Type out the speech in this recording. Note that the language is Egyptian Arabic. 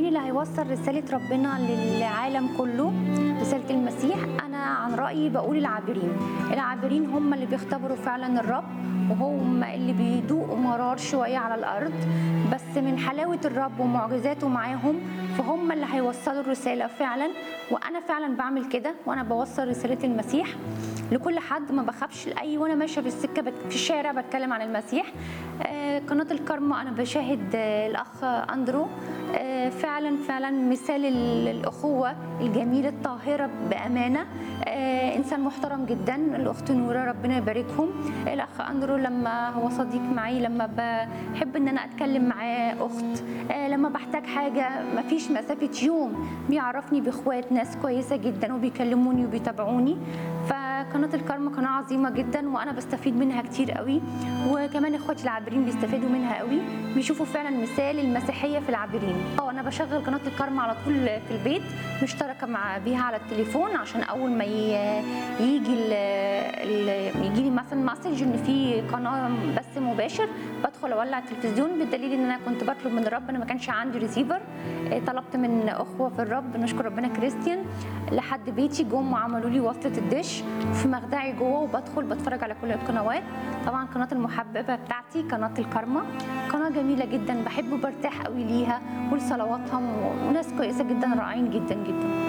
مين اللي هيوصل رسالة ربنا للعالم كله رسالة المسيح أنا عن رأيي بقول العابرين العابرين هم اللي بيختبروا فعلا الرب وهم اللي بيدوقوا مرار شوية على الأرض بس من حلاوة الرب ومعجزاته معاهم فهم اللي هيوصلوا الرسالة فعلا وأنا فعلا بعمل كده وأنا بوصل رسالة المسيح لكل حد ما بخافش لاي وانا ماشيه في السكه بت- في الشارع بتكلم عن المسيح آه، قناه الكرمة انا بشاهد آه، الاخ اندرو آه، فعلا فعلا مثال ال- الاخوه الجميله الطاهره بامانه آه، انسان محترم جدا الاخت نوره ربنا يباركهم الاخ اندرو لما هو صديق معي لما بحب ان انا اتكلم معاه اخت آه، لما بحتاج حاجه مفيش مسافه يوم بيعرفني باخوات ناس كويسه جدا وبيكلموني وبيتابعوني فقناه الكرم قناه عظيمه جدا وانا بستفيد منها كتير قوي وكمان اخواتي العابرين بيستفادوا منها قوي بيشوفوا فعلا مثال المسيحيه في العابرين اه انا بشغل قناه الكرم على طول في البيت مشتركه مع بيها على التليفون عشان اول ما ي- يجي ال ال يجي لي مثلا مسج ان في قناه بث مباشر بدخل اولع التلفزيون بالدليل ان انا كنت بطلب من الرب انا ما كانش عندي ريسيفر آه، طلبت من اخوه في الرب نشكر ربنا كريستيان لحد بيتي جم وعملوا لي وصله الدش في مخدعي جوه وبدخل بتفرج على كل القنوات طبعا قناه المحببه بتاعتي قناه الكرمه قناه جميله جدا بحب وبرتاح قوي ليها ولصلواتهم وناس كويسه جدا رائعين جدا جدا